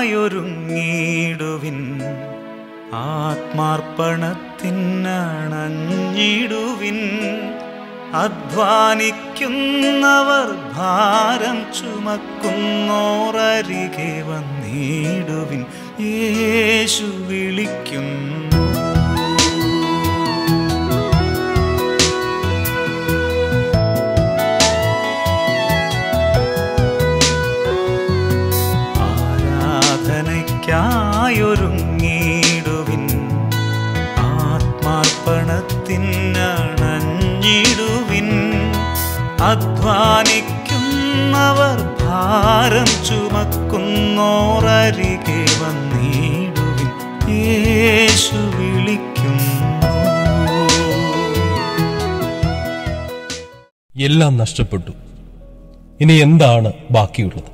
യാത്രയ്ക്കായൊരുങ്ങിടുവിൻ ആത്മാർപ്പണത്തിനണഞ്ഞിടുവിൻ അധ്വാനിക്കുന്നവർ ഭാരം ചുമക്കുന്നോരരികെ വന്നിടുവിൻ യേശു വിളിക്കുന്നു ആരാധനയ്ക്കായൊരുങ്ങിടുവിൻ ആത്മാർപ്പണത്തിനണഞ്ഞിടുവിൻ അധ്വാനിക്കുന്നവർ ഭാരം ചുമക്കുന്നോരരികെ വന്നിടുവിൻ യേശു വിളിക്കുന്നു എല്ലാം നഷ്ടപ്പെട്ടു ഇനി എന്താണ് ബാക്കിയുള്ളത്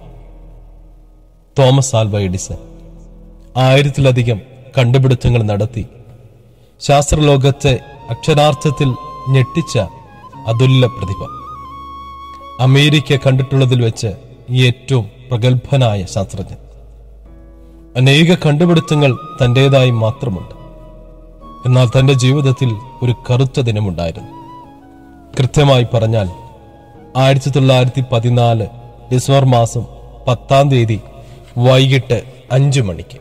തോമസ് ആൽവ എഡിസൺ ആയിരത്തിലധികം കണ്ടുപിടുത്തങ്ങൾ നടത്തി ശാസ്ത്രലോകത്തെ അക്ഷരാർത്ഥത്തിൽ ഞെട്ടിച്ച അതുല്യ പ്രതിഭ അമേരിക്ക കണ്ടിട്ടുള്ളതിൽ വെച്ച് ഏറ്റവും പ്രഗത്ഭനായ ശാസ്ത്രജ്ഞൻ അനേക കണ്ടുപിടുത്തങ്ങൾ തന്റേതായി മാത്രമുണ്ട് എന്നാൽ തന്റെ ജീവിതത്തിൽ ഒരു കറുത്ത ദിനമുണ്ടായിരുന്നു കൃത്യമായി പറഞ്ഞാൽ ആയിരത്തി തൊള്ളായിരത്തി പതിനാല് ഡിസംബർ മാസം പത്താം തീയതി വൈകിട്ട് അഞ്ചു മണിക്ക്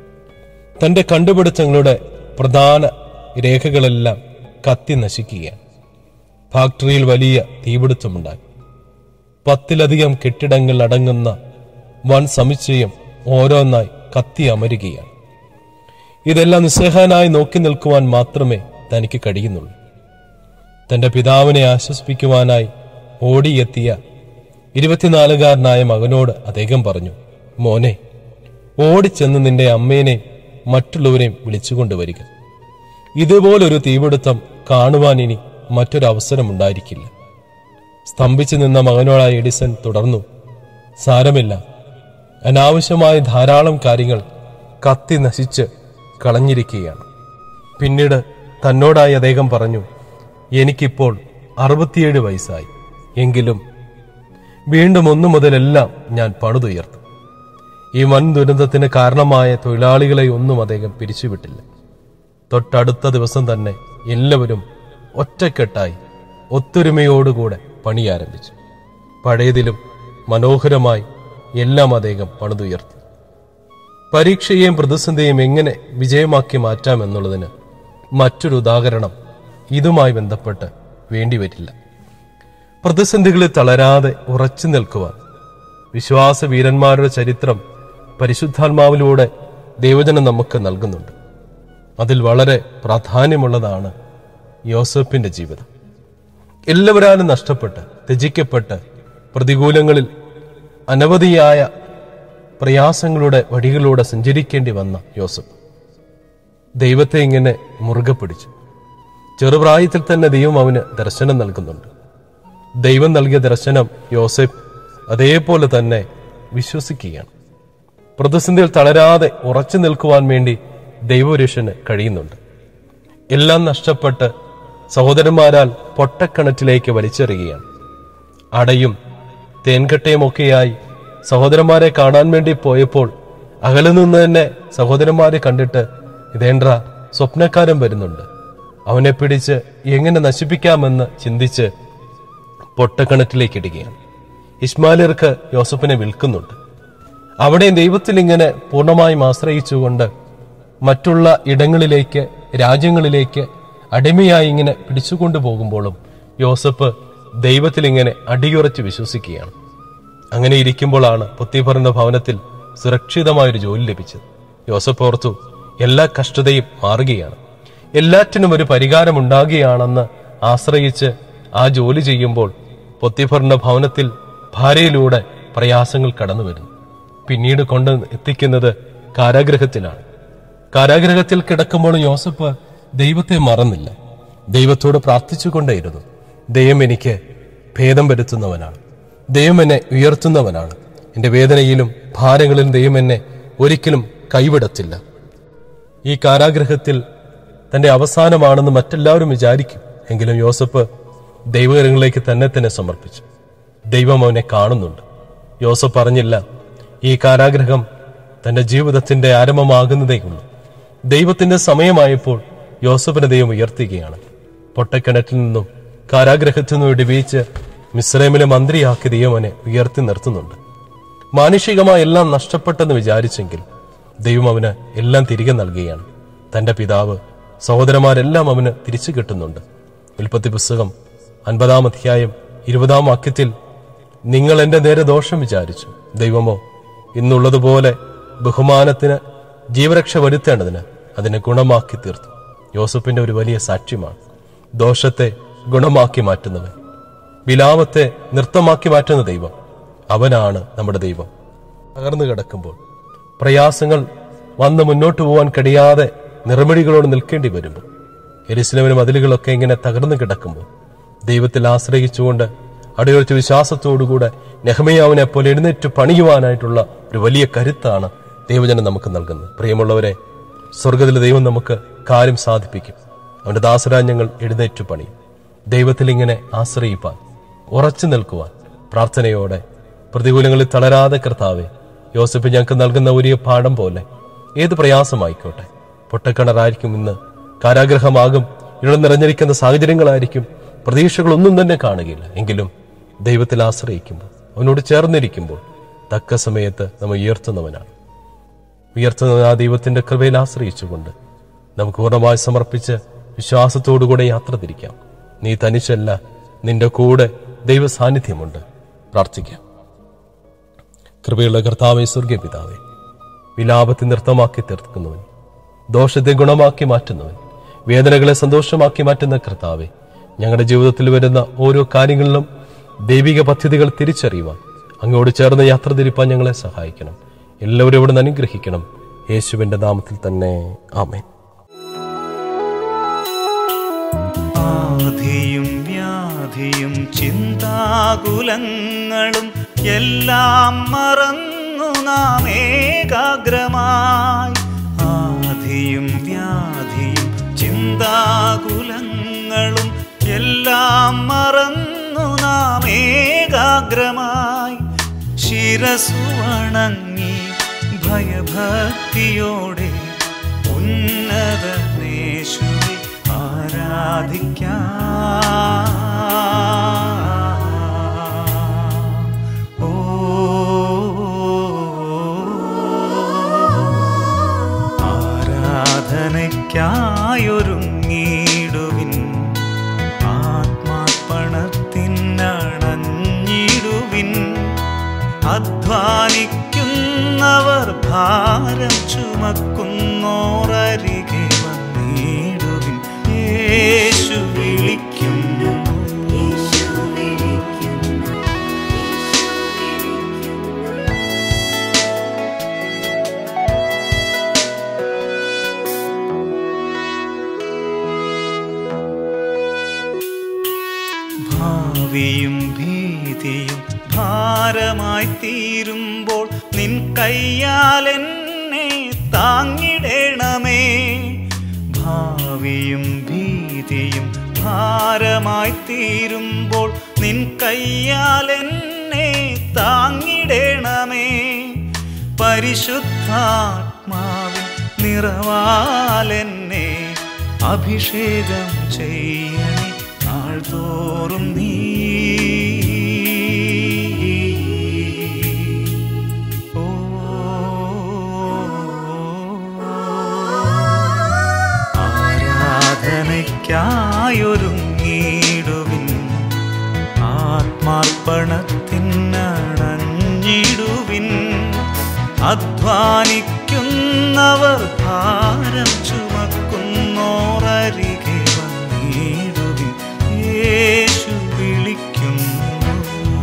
തന്റെ കണ്ടുപിടുത്തങ്ങളുടെ പ്രധാന രേഖകളെല്ലാം കത്തി നശിക്കുകയാണ് ഫാക്ടറിയിൽ വലിയ തീപിടുത്തമുണ്ടായി പത്തിലധികം കെട്ടിടങ്ങൾ അടങ്ങുന്ന വൻ സമുച്ചയം ഓരോന്നായി കത്തി അമരുകയാണ് ഇതെല്ലാം നിസ്സഹായനായി നോക്കി നിൽക്കുവാൻ മാത്രമേ തനിക്ക് കഴിയുന്നുള്ളൂ തന്റെ പിതാവിനെ ആശ്വസിപ്പിക്കുവാനായി ഓടിയെത്തിയ ഇരുപത്തിനാലുകാരനായ മകനോട് അദ്ദേഹം പറഞ്ഞു മോനെ ഓടിച്ചെന്ന് നിന്റെ അമ്മേനെ മറ്റുള്ളവരെയും വിളിച്ചുകൊണ്ടുവരിക ഇതുപോലൊരു തീപിടുത്തം കാണുവാൻ ഇനി മറ്റൊരു അവസരം ഉണ്ടായിരിക്കില്ല സ്തംഭിച്ചു നിന്ന മകനോടായ എഡിസൺ തുടർന്നു സാരമില്ല അനാവശ്യമായ ധാരാളം കാര്യങ്ങൾ കത്തി നശിച്ച് കളഞ്ഞിരിക്കുകയാണ് പിന്നീട് തന്നോടായി അദ്ദേഹം പറഞ്ഞു എനിക്കിപ്പോൾ അറുപത്തിയേഴ് വയസ്സായി എങ്കിലും വീണ്ടും ഒന്നു മുതലെല്ലാം ഞാൻ പണിതുയർത്തും ഈ വൻ ദുരന്തത്തിന് കാരണമായ തൊഴിലാളികളെ ഒന്നും അദ്ദേഹം പിരിച്ചുവിട്ടില്ല തൊട്ടടുത്ത ദിവസം തന്നെ എല്ലാവരും ഒറ്റക്കെട്ടായി ഒത്തൊരുമയോടുകൂടെ പണി ആരംഭിച്ചു പഴയതിലും മനോഹരമായി എല്ലാം അദ്ദേഹം പണിതുയർത്തി പരീക്ഷയെയും പ്രതിസന്ധിയെയും എങ്ങനെ വിജയമാക്കി മാറ്റാമെന്നുള്ളതിന് മറ്റൊരു ഉദാഹരണം ഇതുമായി ബന്ധപ്പെട്ട് വേണ്ടിവരില്ല പ്രതിസന്ധികളിൽ തളരാതെ ഉറച്ചു നിൽക്കുവാൻ വിശ്വാസ വീരന്മാരുടെ ചരിത്രം പരിശുദ്ധാത്മാവിലൂടെ ദൈവജനം നമുക്ക് നൽകുന്നുണ്ട് അതിൽ വളരെ പ്രാധാന്യമുള്ളതാണ് യോസഫിന്റെ ജീവിതം എല്ലാവരാലും നഷ്ടപ്പെട്ട് ത്യജിക്കപ്പെട്ട് പ്രതികൂലങ്ങളിൽ അനവധിയായ പ്രയാസങ്ങളുടെ വഴികളിലൂടെ സഞ്ചരിക്കേണ്ടി വന്ന യോസഫ് ദൈവത്തെ ഇങ്ങനെ മുറുകെ പിടിച്ചു ചെറുപ്രായത്തിൽ തന്നെ ദൈവം അവന് ദർശനം നൽകുന്നുണ്ട് ദൈവം നൽകിയ ദർശനം യോസഫ് അതേപോലെ തന്നെ വിശ്വസിക്കുകയാണ് പ്രതിസന്ധിയിൽ തളരാതെ ഉറച്ചു നിൽക്കുവാൻ വേണ്ടി ദൈവപുരുഷന് കഴിയുന്നുണ്ട് എല്ലാം നഷ്ടപ്പെട്ട് സഹോദരന്മാരാൽ പൊട്ടക്കിണറ്റിലേക്ക് വലിച്ചെറിയുകയാണ് അടയും തേൻകട്ടയുമൊക്കെയായി സഹോദരന്മാരെ കാണാൻ വേണ്ടി പോയപ്പോൾ അകലെ നിന്ന് തന്നെ സഹോദരന്മാരെ കണ്ടിട്ട് ഇതേണ്ട സ്വപ്നക്കാരൻ വരുന്നുണ്ട് അവനെ പിടിച്ച് എങ്ങനെ നശിപ്പിക്കാമെന്ന് ചിന്തിച്ച് പൊട്ടക്കിണറ്റിലേക്ക് ഇടുകയാണ് ഇസ്മാലിയർക്ക് യോസഫിനെ വിൽക്കുന്നുണ്ട് അവിടെ ദൈവത്തിൽ ഇങ്ങനെ പൂർണ്ണമായും ആശ്രയിച്ചുകൊണ്ട് മറ്റുള്ള ഇടങ്ങളിലേക്ക് രാജ്യങ്ങളിലേക്ക് അടിമയായി ഇങ്ങനെ പിടിച്ചുകൊണ്ടു പോകുമ്പോഴും യോസഫ് ദൈവത്തിൽ ഇങ്ങനെ അടിയുറച്ച് വിശ്വസിക്കുകയാണ് അങ്ങനെ ഇരിക്കുമ്പോഴാണ് പൊത്തിഫറിന്റെ ഭവനത്തിൽ സുരക്ഷിതമായൊരു ജോലി ലഭിച്ചത് യോസഫ് ഓർത്തു എല്ലാ കഷ്ടതയും മാറുകയാണ് എല്ലാറ്റിനും ഒരു പരിഹാരം ഉണ്ടാകുകയാണെന്ന് ആശ്രയിച്ച് ആ ജോലി ചെയ്യുമ്പോൾ പൊത്തിഫറിന്റെ ഭവനത്തിൽ ഭാര്യയിലൂടെ പ്രയാസങ്ങൾ കടന്നു വരുന്നു പിന്നീട് കൊണ്ട് എത്തിക്കുന്നത് കാരാഗ്രഹത്തിലാണ് കാരാഗ്രഹത്തിൽ കിടക്കുമ്പോൾ യോസഫ് ദൈവത്തെ മറന്നില്ല ദൈവത്തോട് പ്രാർത്ഥിച്ചുകൊണ്ടേയിരുന്നു ദൈവം എനിക്ക് ഭേദം വരുത്തുന്നവനാണ് ദൈവം എന്നെ ഉയർത്തുന്നവനാണ് എന്റെ വേദനയിലും ഭാരങ്ങളിലും ദൈവം എന്നെ ഒരിക്കലും കൈവിടത്തില്ല ഈ കാരാഗ്രഹത്തിൽ തന്റെ അവസാനമാണെന്ന് മറ്റെല്ലാവരും വിചാരിക്കും എങ്കിലും യോസഫ് ദൈവകരങ്ങളിലേക്ക് തന്നെ തന്നെ സമർപ്പിച്ചു ദൈവം അവനെ കാണുന്നുണ്ട് യോസഫ് പറഞ്ഞില്ല ഈ കാരാഗ്രഹം തന്റെ ജീവിതത്തിന്റെ ആരംഭമാകുന്നതേയുള്ളൂ ദൈവത്തിന്റെ സമയമായപ്പോൾ യോസഫിനെ ദൈവം ഉയർത്തുകയാണ് പൊട്ടക്കിണറ്റിൽ നിന്നും കാരാഗ്രഹത്തിൽ നിന്നും വിടുവിച്ച് മിസ്രൈമിലെ മന്ത്രിയാക്കി ദൈവമനെ ഉയർത്തി നിർത്തുന്നുണ്ട് മാനുഷികമായി എല്ലാം നഷ്ടപ്പെട്ടെന്ന് വിചാരിച്ചെങ്കിൽ ദൈവം അവന് എല്ലാം തിരികെ നൽകുകയാണ് തന്റെ പിതാവ് സഹോദരന്മാരെല്ലാം അവന് തിരിച്ചു കിട്ടുന്നുണ്ട് ഉൽപ്പത്തി പുസ്തകം അൻപതാം അധ്യായം ഇരുപതാം വാക്യത്തിൽ നിങ്ങൾ എന്റെ നേരെ ദോഷം വിചാരിച്ചു ദൈവമോ ഇന്നുള്ളതുപോലെ ബഹുമാനത്തിന് ജീവരക്ഷ വരുത്തേണ്ടതിന് അതിനെ ഗുണമാക്കി തീർത്തു യോസഫിന്റെ ഒരു വലിയ സാക്ഷ്യമാണ് ദോഷത്തെ ഗുണമാക്കി മാറ്റുന്നവൻ വിലാപത്തെ നൃത്തമാക്കി മാറ്റുന്ന ദൈവം അവനാണ് നമ്മുടെ ദൈവം തകർന്നു കിടക്കുമ്പോൾ പ്രയാസങ്ങൾ വന്ന് മുന്നോട്ട് പോകാൻ കഴിയാതെ നിർമ്മിടികളോട് നിൽക്കേണ്ടി വരുമ്പോൾ എരിശിലവനും മതിലുകളൊക്കെ ഇങ്ങനെ തകർന്നു കിടക്കുമ്പോൾ ദൈവത്തിൽ ആശ്രയിച്ചുകൊണ്ട് അടിയുറച്ച വിശ്വാസത്തോടുകൂടെ നെഹമയാവിനെ പോലെ എഴുന്നേറ്റ് പണിയുവാനായിട്ടുള്ള ഒരു വലിയ കരുത്താണ് ദൈവജനം നമുക്ക് നൽകുന്നത് പ്രിയമുള്ളവരെ സ്വർഗത്തിലെ ദൈവം നമുക്ക് കാര്യം സാധിപ്പിക്കും അവന്റെ ദാസരാജ്ഞങ്ങൾ എഴുന്നേറ്റ് പണിയും ദൈവത്തിൽ ഇങ്ങനെ ആശ്രയിപ്പാൻ ഉറച്ചു നിൽക്കുവാൻ പ്രാർത്ഥനയോടെ പ്രതികൂലങ്ങളിൽ തളരാതെ കർത്താവെ യോസഫ് ഞങ്ങൾക്ക് നൽകുന്ന ഒരു പാഠം പോലെ ഏത് പ്രയാസമായിക്കോട്ടെ പൊട്ടക്കിണറായിരിക്കും ഇന്ന് കാരാഗ്രഹമാകും ഇവിടെ നിറഞ്ഞിരിക്കുന്ന സാഹചര്യങ്ങളായിരിക്കും പ്രതീക്ഷകളൊന്നും തന്നെ കാണുകയില്ല എങ്കിലും ദൈവത്തിൽ ആശ്രയിക്കുമ്പോൾ അവനോട് ചേർന്നിരിക്കുമ്പോൾ തക്ക സമയത്ത് നമ്മൾ ഉയർത്തുന്നവനാണ് ഉയർത്തുന്ന ആ ദൈവത്തിന്റെ കൃപയിൽ ആശ്രയിച്ചുകൊണ്ട് നമുക്ക് പൂർണ്ണമായി സമർപ്പിച്ച് വിശ്വാസത്തോടുകൂടെ യാത്ര തിരിക്കാം നീ തനിച്ചല്ല നിന്റെ കൂടെ ദൈവ സാന്നിധ്യമുണ്ട് പ്രാർത്ഥിക്കാം കൃപയുള്ള കർത്താവെ സ്വർഗീയ പിതാവേ വിലാപത്തെ നൃത്തമാക്കി തീർക്കുന്നവൻ ദോഷത്തെ ഗുണമാക്കി മാറ്റുന്നവൻ വേദനകളെ സന്തോഷമാക്കി മാറ്റുന്ന കർത്താവെ ഞങ്ങളുടെ ജീവിതത്തിൽ വരുന്ന ഓരോ കാര്യങ്ങളിലും ദൈവിക പദ്ധതികൾ തിരിച്ചറിയുവാൻ അങ്ങോട് ചേർന്ന് യാത്ര തിരിപ്പാൻ ഞങ്ങളെ സഹായിക്കണം എല്ലാവരും ഇവിടെ നിന്ന് അനുഗ്രഹിക്കണം യേശുവിന്റെ നാമത്തിൽ തന്നെ ആമേൻ ആധിയും വ്യാധിയും ചിന്താകുലങ്ങളും എല്ലാം മറന്നു നാം ഏകാഗ്രമായി ആധിയും വ്യാധിയും ചിന്താകുലങ്ങളും എല്ലാം മറന്നു നാം ഏകാഗ്രമായി ശിരസു വണങ്ങി ഭയഭക്തിയോടെ ഉന്നത യേശുവെ ആരാധിക്കാം ഓ ആരാധനയ്ക്കായൊരുങ്ങിടുവിൻ ആത്മാർപ്പണത്തിനണഞ്ഞിടുവിൻ അധ്വാനിക്കുന്നവർ ഭാരം ചുമക്കുന്നോരരികെ വന്നിടുവിൻ യേശു വിളിക്കുന്നു ഭാവിയും ഭീതിയും ഭാരമായി തീരുമ്പോൾ നിൻ കയ്യാൽ എന്നെ താങ്ങിടണമേ ഭാവിയും ഭീതിയും ഭാരമായി തീരുമ്പോൾ നിൻ കയ്യാൽ എന്നെ താങ്ങിടണമേ പരിശുദ്ധാത്മാവിൻ നിറവാലെന്നെ അഭിഷേകം ചെയ്യണി നാൾതോറും നീ ഓ ആരാധനയ്ക്കായൊരുങ്ങിടുവിൻ ആത്മാർപ്പണത്തിനണഞ്ഞിടുവിൻ അധ്വാനിക്കുന്നവർ ഭാരം ചുമക്കുന്നോരരികെ വന്നിടുവിൻ യേശു വിളിക്കുന്നു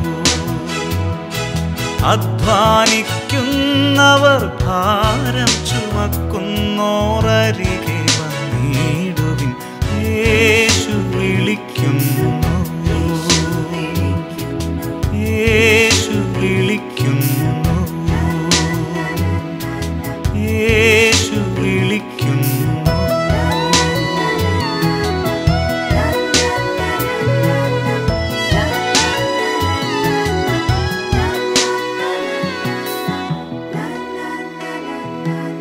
അധ്വാനിക്കുന്നവർ ഭാരം ചുമക്കുന്നോരരികെ വന്നിടുവിൻ യേശു വിളിക്കുന്നു യേശു വിളിക്കുന്നു യേശു വിളിക്കുന്നു La la la la യേശുവേ